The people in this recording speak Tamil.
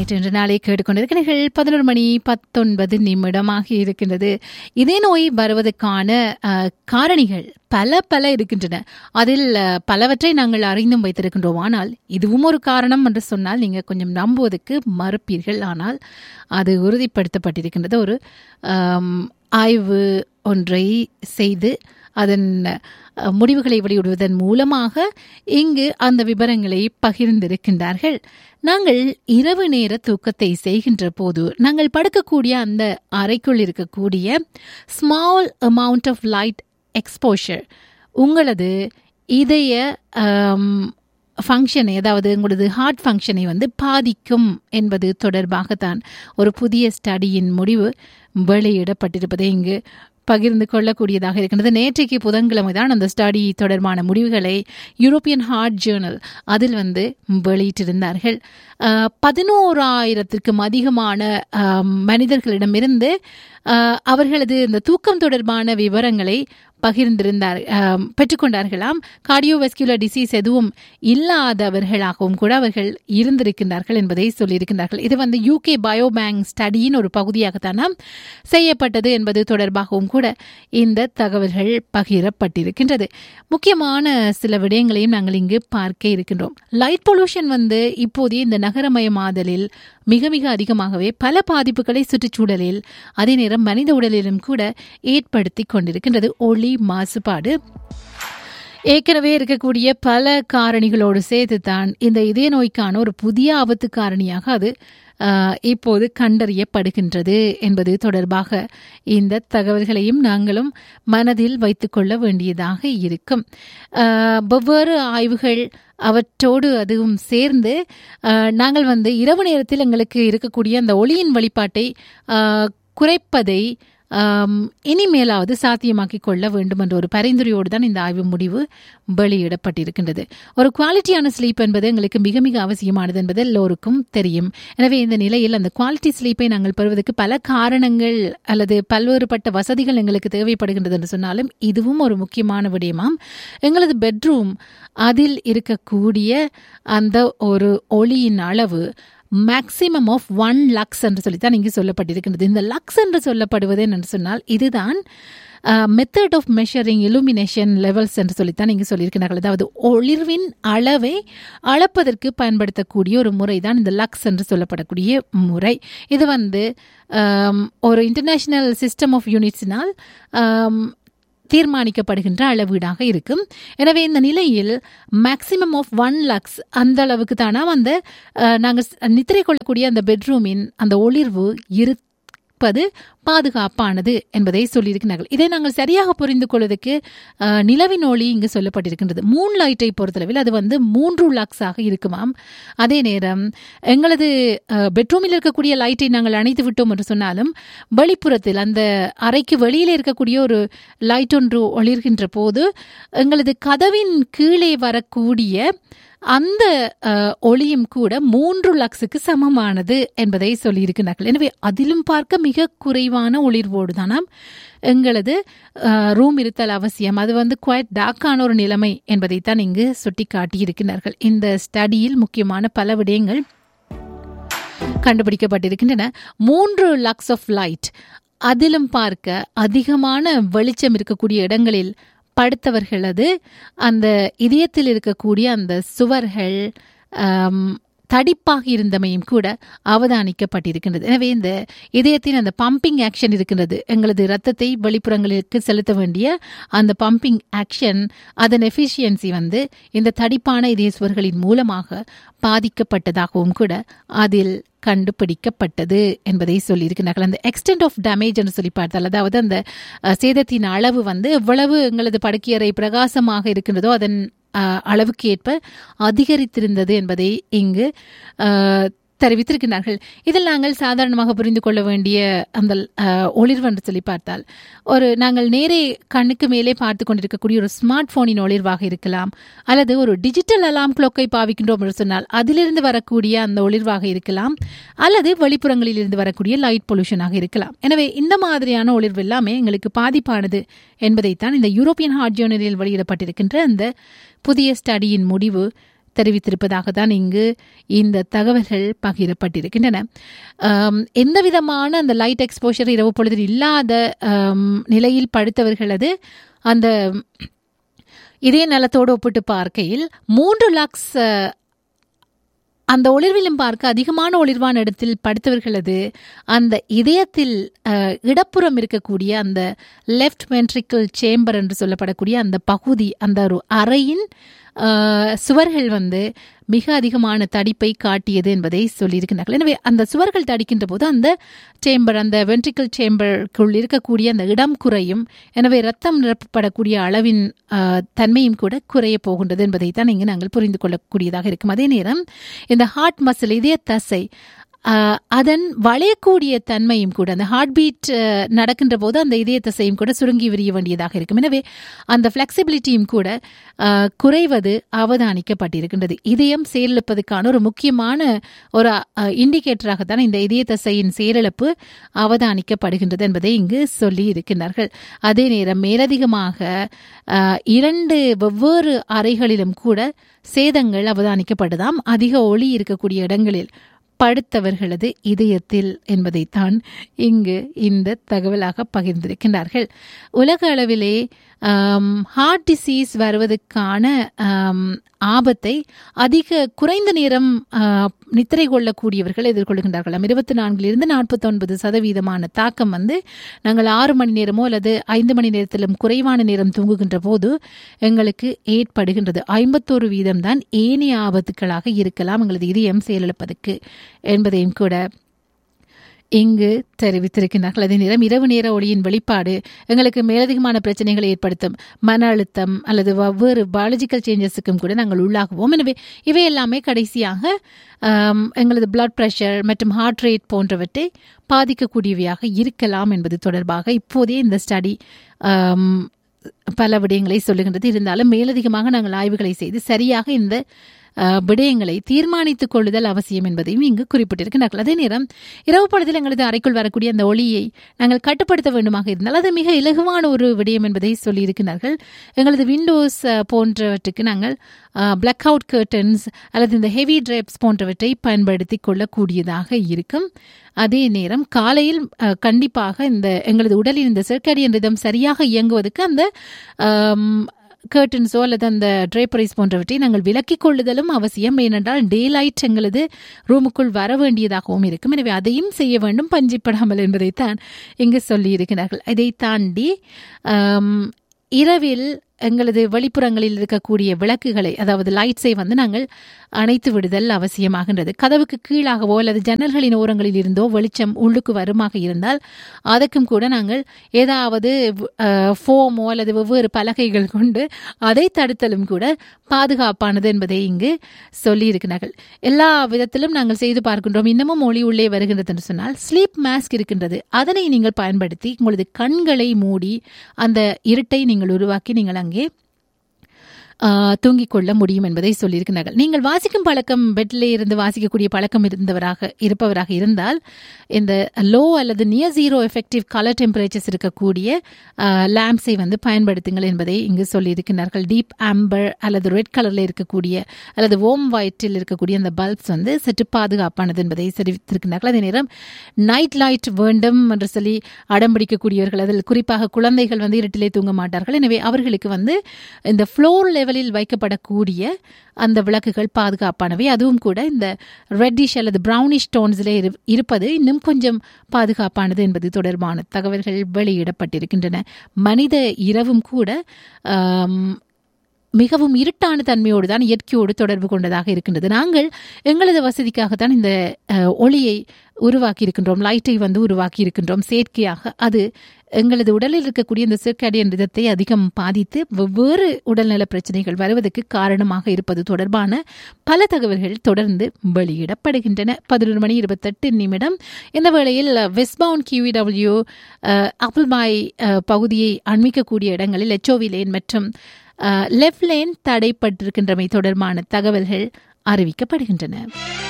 நேற்று இன்று நாளை கேட்டுக்கொண்டிருக்கிறீர்கள் பதினோரு மணி பத்தொன்பது நிமிடமாக இருக்கின்றது இதே நோய் வருவதற்கான அஹ், காரணிகள் பல பல இருக்கின்றன அதில் அஹ், பலவற்றை நாங்கள் அறிந்தும் வைத்திருக்கின்றோம் ஆனால் இதுவும் ஒரு காரணம் என்று சொன்னால் நீங்கள் கொஞ்சம் நம்புவதற்கு மறுப்பீர்கள் ஆனால் அது உறுதிப்படுத்தப்பட்டிருக்கின்றது ஒரு ஆம், ஆய்வு ஒன்றை செய்து அதன் அஹ், முடிவுகளை வெளியிடுவதன் மூலமாக இங்கு அந்த விவரங்களை பகிர்ந்திருக்கின்றார்கள் நாங்கள் இரவு நேர தூக்கத்தை செய்கின்ற போது நாங்கள் படுக்கக்கூடிய அந்த அறைக்குள் இருக்கக்கூடிய small amount of light exposure உங்களது இதய ஃபங்க்ஷனை அதாவது உங்களது ஹார்ட் ஃபங்க்ஷனை வந்து பாதிக்கும் என்பது தொடர்பாகத்தான் ஒரு புதிய ஸ்டடியின் முடிவு வெளியிடப்பட்டிருப்பதை இங்கு பகிர்ந்து கொள்ளக்கூடியதாக இருக்கின்றது நேற்றைக்கு புதன்கிழமை தான் அந்த ஸ்டடி தொடர்பான முடிவுகளை யூரோப்பியன் ஹார்ட் ஜேர்னல் அதில் வந்து வெளியிட்டிருந்தார்கள் அஹ், பதினோராயிரத்திற்கும் அதிகமான அஹ், மனிதர்களிடமிருந்து அஹ், அவர்களது இந்த தூக்கம் தொடர்பான விவரங்களை பகிர்ந்திருந்தார் அஹ், பெற்றுக்கொண்டார்களாம் கார்டியோவெஸ்குலர் டிசீஸ் எதுவும் இல்லாதவர்களாகவும் கூட அவர்கள் இருந்திருக்கின்றார்கள் என்பதை சொல்லியிருக்கின்றார்கள் இது வந்து யூகே பயோபேங்க் ஸ்டடியின் ஒரு பகுதியாகத்தான செய்யப்பட்டது என்பது தொடர்பாகவும் கூட இந்த தகவல்கள் பகிரப்பட்டிருக்கின்றது முக்கியமான சில விடயங்களையும் நாங்கள் இங்கு பார்க்க இருக்கின்றோம் லைட் பொல்யூஷன் வந்து இப்போதைய இந்த நகரமயமாதலில் மிக மிக அதிகமாகவே பல பாதிப்புகளை சுற்றுச்சூழலில் அதே நேரம் மனித உடலிலும் கூட ஏற்படுத்தி கொண்டிருக்கின்றது ஒளி மாசுபாடு ஏற்கனவே இருக்கக்கூடிய பல காரணிகளோடு சேர்த்துத்தான் இந்த இதய நோய்க்கான ஒரு புதிய ஆபத்து காரணியாக அது ஆஹ், இப்போது கண்டறியப்படுகின்றது என்பது தொடர்பாக இந்த தகவல்களையும் நாங்களும் மனதில் வைத்துக்கொள்ள வேண்டியதாக இருக்கும் ஆஹ், வெவ்வேறு ஆய்வுகள் அவற்றோடு அதுவும் சேர்ந்து ஆஹ், நாங்கள் வந்து இரவு நேரத்தில் எங்களுக்கு இருக்கக்கூடிய அந்த ஒளியின் வழிபாட்டை ஆஹ், குறைப்பதை ஆம், இனிமேலாவது சாத்தியமாக்கிக் கொள்ள வேண்டும் என்ற ஒரு பரிந்துரையோடு தான் இந்த ஆய்வு முடிவு வெளியிடப்பட்டிருக்கின்றது ஒரு குவாலிட்டியான ஸ்லீப் என்பது எங்களுக்கு மிக மிக அவசியமானது என்பது எல்லோருக்கும் தெரியும் எனவே இந்த நிலையில் அந்த குவாலிட்டி ஸ்லீப்பை நாங்கள் பெறுவதற்கு பல காரணங்கள் அல்லது பல்வேறுபட்ட வசதிகள் எங்களுக்கு தேவைப்படுகின்றது என்று சொன்னாலும் இதுவும் ஒரு முக்கியமான விடயமாம் எங்களது பெட்ரூம் அதில் இருக்கக்கூடிய அந்த ஒரு ஒளியின் அளவு மேக்சிமம் ஆஃப் ஒன் லக்ஸ் என்று சொல்லித்தான் இங்கு சொல்லப்பட்டிருக்கின்றது இந்த லக்ஸ் என்று சொல்லப்படுவது என்று சொன்னால் இதுதான் method of measuring illumination levels என்று சொல்லித்தான் இங்கு சொல்லியிருக்கிறார்கள் அதாவது ஒளிர்வின் அளவை அளப்பதற்கு பயன்படுத்தக்கூடிய ஒரு முறை தான் இந்த லக்ஸ் என்று சொல்லப்படக்கூடிய முறை இது வந்து ஆம், ஒரு இன்டர்நேஷனல் சிஸ்டம் ஆஃப் யூனிட்ஸினால் தீர்மானிக்கப்படுகின்ற அளவீடாக இருக்கும் எனவே இந்த நிலையில் மேக்சிமம் ஆஃப் ஒன் லக்ஸ் அந்த அளவுக்கு தானா அந்த நாங்கள் நித்திரை கொள்ளக்கூடிய அந்த பெட்ரூமின் அந்த ஒளிர்வு இருப்பது பாதுகாப்பானது என்பதை சொல்லியிருக்கிறார்கள் இதை நாங்கள் சரியாக புரிந்து கொள்வதற்கு அஹ், நிலவின் ஒளி இங்கு சொல்லப்பட்டிருக்கின்றது மூன் லைட்டை பொறுத்தளவில் அது வந்து மூன்று லக்ஸாக இருக்குமாம் அதே நேரம் எங்களது அஹ், பெட்ரூமில் இருக்கக்கூடிய லைட்டை நாங்கள் அணைத்து விட்டோம் என்று சொன்னாலும் வெளிப்புறத்தில் அந்த அறைக்கு வெளியில் இருக்கக்கூடிய ஒரு லைட் ஒன்று ஒளிர்கின்ற போது எங்களது கதவின் கீழே வரக்கூடிய அந்த அஹ், ஒளியும் கூட மூன்று லக்ஸுக்கு சமமானது என்பதை சொல்லியிருக்கிறார்கள் எனவே அதிலும் பார்க்க மிக குறைவான ஒளிர்வோடு தானாம் எங்களது ரூம் இருத்தல் அவசியம் அது வந்து குவைட் டார்க்கான ஒரு நிலைமை என்பதைத்தான் இங்கு சுட்டி காட்டியிருக்கிறார்கள் இந்த ஸ்டடியில் முக்கியமான பல விடயங்கள் கண்டுபிடிக்கப்பட்டிருக்கின்றன மூன்று லக்ஸ் ஆஃப் லைட் அதிலும் பார்க்க அதிகமான வெளிச்சம் இருக்கக்கூடிய இடங்களில் படுத்தவர்களது அந்த இதயத்தில் இருக்கக்கூடிய அந்த சுவர்கள் ஆம், தடிப்பாக இருந்தமையும் கூட அவதானிக்கப்பட்டிருக்கின்றது எனவே இந்த இதயத்தின் அந்த பம்பிங் ஆக்ஷன் இருக்கின்றது எங்களது இரத்தத்தை வெளிப்புறங்களுக்கு செலுத்த வேண்டிய அந்த பம்பிங் ஆக்ஷன் அதன் எஃபிஷியன்சி வந்து இந்த தடிப்பான இதய சுவர்களின் மூலமாக பாதிக்கப்பட்டதாகவும் கூட அதில் கண்டுபிடிக்கப்பட்டது என்பதை சொல்லியிருக்கிறார்கள் அந்த எக்ஸ்டென்ட் ஆஃப் டேமேஜ் என்று சொல்லி பார்த்தால் அதாவது அந்த அஹ், சேதத்தின் அளவு வந்து எவ்வளவு எங்களது படுக்கையறை பிரகாசமாக இருக்கின்றதோ அதன் அஹ், அளவுக்கு ஏற்ப அதிகரித்திருந்தது என்பதை இங்கு அஹ், தெரிவித்திருக்கிறார்கள் இதில் நாங்கள் சாதாரணமாக புரிந்து கொள்ள வேண்டிய அந்த அஹ், ஒளிர்வு என்று சொல்லி பார்த்தால் ஒரு நாங்கள் நேரே கண்ணுக்கு மேலே பார்த்து கொண்டிருக்கக்கூடிய ஒரு ஸ்மார்ட் போனின் ஒளிர்வாக இருக்கலாம் அல்லது ஒரு டிஜிட்டல் அலாம் கிளாக்கை பாவிக்கின்றோம் என்று சொன்னால் அதிலிருந்து வரக்கூடிய அந்த ஒளிர்வாக இருக்கலாம் அல்லது வெளிப்புறங்களில் இருந்து வரக்கூடிய லைட் பொல்யூஷனாக இருக்கலாம் எனவே இந்த மாதிரியான ஒளிர்வு எல்லாமே எங்களுக்கு பாதிப்பானது என்பதைத்தான் இந்த யூரோப்பியன் ஹார்ட் ஜேர்னலில் வெளியிடப்பட்டிருக்கின்ற அந்த புதிய ஸ்டடியின் முடிவு தெரிவித்திருப்பதாக தான் இங்கு இந்த தகவல்கள் பகிரப்பட்டிருக்கின்றன ஆம், எந்த விதமான அந்த லைட் எக்ஸ்போஷர் இரவு பொழுதில் இல்லாத ஆம், நிலையில் படுத்தவர்களது அந்த இதய நலத்தோடு ஒப்பிட்டு பார்க்கையில் மூன்று லக்ஸ் அஹ், அந்த ஒளிர்விலும் பார்க்க அதிகமான ஒளிர்வான இடத்தில் படுத்தவர்களது அந்த இதயத்தில் அஹ், இடப்புறம் இருக்கக்கூடிய அந்த லெஃப்ட் வென்ட்ரிக்கல் சேம்பர் என்று சொல்லப்படக்கூடிய அந்த பகுதி அந்த ஒரு அறையின் அஹ், சுவர்கள் வந்து மிக அதிகமான தடிப்பை காட்டியது என்பதை சொல்லியிருக்கிறார்கள் எனவே அந்த சுவர்கள் தடிக்கின்ற போது அந்த சேம்பர் அந்த வென்ட்ரிக்கல் சேம்பருக்குள் இருக்கக்கூடிய அந்த இடம் குறையும் எனவே ரத்தம் நிரப்பப்படக்கூடிய அளவின் அஹ், தன்மையும் கூட குறைய போகின்றது என்பதை தான் இங்கு நாங்கள் புரிந்து கொள்ளக்கூடியதாக இருக்கும் அதே நேரம் இந்த ஹார்ட் மசில் இதய தசை ஆஹ், அதன் வளையக்கூடிய தன்மையும் கூட அந்த ஹார்ட் பீட் நடக்கின்ற போது அந்த இதய தசையும் கூட சுருங்கி விரிய வேண்டியதாக இருக்கும் எனவே அந்த ஃப்ளெக்சிபிலிட்டியும் கூட ஆஹ், குறைவது அவதானிக்கப்பட்டிருக்கின்றது இதயம் செயலிழப்பதற்கான ஒரு முக்கியமான ஒரு இண்டிகேட்டராகத்தான் இந்த இதய தசையின் செயலிழப்பு அவதானிக்கப்படுகின்றது என்பதை இங்கு சொல்லி இருக்கின்றார்கள் அதே நேரம் மேலதிகமாக ஆஹ், இரண்டு வெவ்வேறு அறைகளிலும் கூட சேதங்கள் அவதானிக்கப்பட்டதாம் அதிக ஒளி இருக்கக்கூடிய இடங்களில் படுத்தவர்களது இதயத்தில் என்பதைத்தான் இங்கு இந்த தகவலாக பகிர்ந்திருக்கின்றார்கள் உலக அளவிலே ஹார்ட் டிசீஸ் வருவதற்கான ஆம், ஆபத்தை அதிக குறைந்த நேரம் ஆ, நித்திரை கொள்ளக்கூடியவர்கள் எதிர்கொள்கின்றார்களாம் இருபத்தி நான்கிலிருந்து நாற்பத்தொன்பது சதவீதமான தாக்கம் வந்து நாங்கள் ஆறு மணி நேரமோ அல்லது ஐந்து மணி நேரத்திலும் குறைவான நேரம் தூங்குகின்ற போது எங்களுக்கு ஏற்படுகின்றது ஐம்பத்தோரு வீதம் தான் ஏனைய ஆபத்துக்களாக இருக்கலாம் எங்களது இதயம் செயலிழப்பதற்கு என்பதையும் கூட இங்கு தெரிவித்திருக்கிறார்கள் அதே நேரம் இரவு நேர ஒளியின் வெளிப்பாடு எங்களுக்கு மேலதிகமான பிரச்சனைகளை ஏற்படுத்தும் மன அழுத்தம் அல்லது வெவ்வேறு பயாலஜிக்கல் சேஞ்சஸுக்கும் கூட நாங்கள் உள்ளாகுவோம் எனவே இவை எல்லாமே கடைசியாக ஆம், எங்களது பிளட் பிரஷர் மற்றும் ஹார்ட் ரேட் போன்றவற்றை பாதிக்கக்கூடியவையாக இருக்கலாம் என்பது தொடர்பாக இப்போதே இந்த ஸ்டடி பல விடயங்களை சொல்லுகின்றது இருந்தாலும் மேலதிகமாக நாங்கள் ஆய்வுகளை செய்து சரியாக இந்த அஹ், விடயங்களை தீர்மானித்துக் கொள்ளுதல் அவசியம் என்பதையும் இங்கு குறிப்பிட்டிருக்கிறார்கள் அதே நேரம் இரவு பொழுதில் எங்களது அறைக்குள் வரக்கூடிய அந்த ஒளியை நாங்கள் கட்டுப்படுத்த வேண்டுமாக இருந்தால் அது மிக இலகுவான ஒரு விடயம் என்பதை சொல்லியிருக்கிறார்கள் எங்களது விண்டோஸ் அஹ், போன்றவற்றுக்கு நாங்கள் பிளாக் அவுட் கர்டன்ஸ் அல்லது இந்த ஹெவி ட்ரேப்ஸ் போன்றவற்றை பயன்படுத்தி கொள்ளக்கூடியதாக இருக்கும் அதே நேரம் காலையில் அஹ், கண்டிப்பாக இந்த எங்களது உடலில் இந்த சர்க்கடியன் ரிதம் சரியாக இயங்குவதற்கு அந்த கர்டன்ஸோ அல்லது அந்த ட்ரேப்பரிஸ் போன்றவற்றை நாங்கள் விலக்கிக் கொள்ளுதலும் அவசியம் ஏனென்றால் டே லைட் எங்களது ரூமுக்குள் வர வேண்டியதாகவும் இருக்கும் எனவே அதையும் செய்ய வேண்டும் பஞ்சிப்படாமல் என்பதைத்தான் இங்கு சொல்லியிருக்கிறார்கள் இதை தாண்டி ஆம், இரவில் எங்களது வெளிப்புறங்களில் இருக்கக்கூடிய விளக்குகளை அதாவது லைட்ஸை வந்து நாங்கள் அணைத்து விடுதல் அவசியமாகின்றது கதவுக்கு கீழாகவோ அல்லது ஜன்னல்களின் ஓரங்களில் இருந்தோ வெளிச்சம் உள்ளுக்கு வருமாக இருந்தால் அதற்கும் கூட நாங்கள் ஏதாவது ஃபோமோ அல்லது வெவ்வேறு பலகைகள் கொண்டு அதை தடுத்தலும் கூட பாதுகாப்பானது என்பதை இங்கு சொல்லியிருக்கிறார்கள் எல்லா விதத்திலும் நாங்கள் செய்து பார்க்கின்றோம் இன்னமும் ஒளி உள்ளே வருகின்றது என்று சொன்னால் ஸ்லீப் மாஸ்க் இருக்கின்றது அதனை நீங்கள் பயன்படுத்தி உங்களது கண்களை மூடி அந்த இருட்டை நீங்கள் உருவாக்கி நீங்கள் அங்கே ஆஹ், தூங்கிக் கொள்ள முடியும் என்பதை சொல்லியிருக்கிறார்கள் நீங்கள் வாசிக்கும் பழக்கம் பெட்டிலே இருந்து வாசிக்கக்கூடிய பழக்கம் இருந்தவராக இருப்பவராக இருந்தால் இந்த லோ அல்லது near zero effective colour temperatures இருக்கக்கூடிய லேம்ப்ஸை வந்து பயன்படுத்துங்கள் என்பதை இங்கு சொல்லியிருக்கிறார்கள் டீப் ஆம்பர் அல்லது ரெட் கலரில் இருக்கக்கூடிய அல்லது ஓம் ஒயிட்டில் இருக்கக்கூடிய அந்த பல்ப்ஸ் வந்து சற்று பாதுகாப்பானது என்பதை தெரிவித்திருக்கிறார்கள் அதே நேரம் நைட் லைட் வேண்டும் என்று சொல்லி அடம்பிடிக்கக்கூடியவர்கள் அதில் குறிப்பாக குழந்தைகள் வந்து இருட்டிலே தூங்க மாட்டார்கள் எனவே அவர்களுக்கு வந்து இந்த ஃப்ளோர் லெவலில் வைக்கப்படக்கூடிய அந்த விளக்குகள் பாதுகாப்பானவை அதுவும் கூட இந்த ரெட்டிஷ் அல்லது ப்ரௌனிஷ் டோன்ஸில் இருப்பது இன்னும் கொஞ்சம் பாதுகாப்பானது என்பது தொடர்பான தகவல்கள் வெளியிடப்பட்டிருக்கின்றன மனித இரவும் கூட ஆம், மிகவும் இருட்டான தன்மையோடு தான் இயற்கையோடு தொடர்பு கொண்டதாக இருக்கின்றது நாங்கள் எங்களது வசதிக்காகத்தான் இந்த அஹ், ஒளியை உருவாக்கி இருக்கின்றோம் லைட்டை வந்து உருவாக்கி இருக்கின்றோம் செயற்கையாக அது எங்களது உடலில் இருக்கக்கூடிய இந்த சிற்கடியன் விதத்தை அதிகம் பாதித்து வெவ்வேறு உடல்நல பிரச்சனைகள் வருவதற்கு காரணமாக இருப்பது தொடர்பான பல தகவல்கள் தொடர்ந்து வெளியிடப்படுகின்றன பதினொரு மணி இருபத்தெட்டு நிமிடம் இந்த வேளையில் வெஸ்ட்பவுன் கியூடபிள்யூ ஆப்பிள் பாய் பகுதியை அண்மிக்கக்கூடிய இடங்களில் எச்ஓவி லேன் மற்றும் லெஃப்ட் லேன் தடைப்பட்டிருக்கின்றமை தொடர்பான தகவல்கள் அறிவிக்கப்படுகின்றன